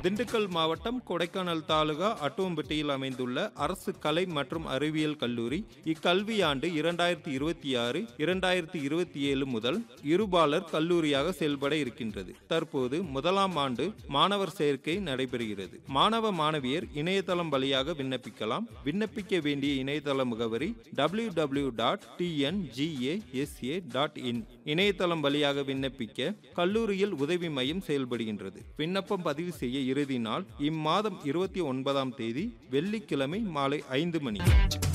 திண்டுக்கல் மாவட்டம் கொடைக்கானல் தாலுகா அட்டுவம்பட்டியில் அமைந்துள்ள அரசு கலை மற்றும் அறிவியல் கல்லூரி இக்கல்வியாண்டு இரண்டாயிரத்தி இருபத்தி ஆறு இரண்டாயிரத்தி இருபத்தி ஏழு முதல் இருபாலர் கல்லூரியாக செயல்பட இருக்கின்றது தற்போது முதலாம் ஆண்டு மாணவர் சேர்க்கை நடைபெறுகிறது மாணவ மாணவியர் இணையதளம் வழியாக விண்ணப்பிக்கலாம் விண்ணப்பிக்க வேண்டிய இணையதள முகவரி W W dot TNGASA dot in இணையதளம் வழியாக விண்ணப்பிக்க கல்லூரியில் உதவி மையம் செயல்படுகின்றது விண்ணப்பம் பதிவு செய்ய இறுதி நாள் இம்மாதம் இருபத்தி ஒன்பதாம் தேதி வெள்ளிக்கிழமை மாலை ஐந்து மணி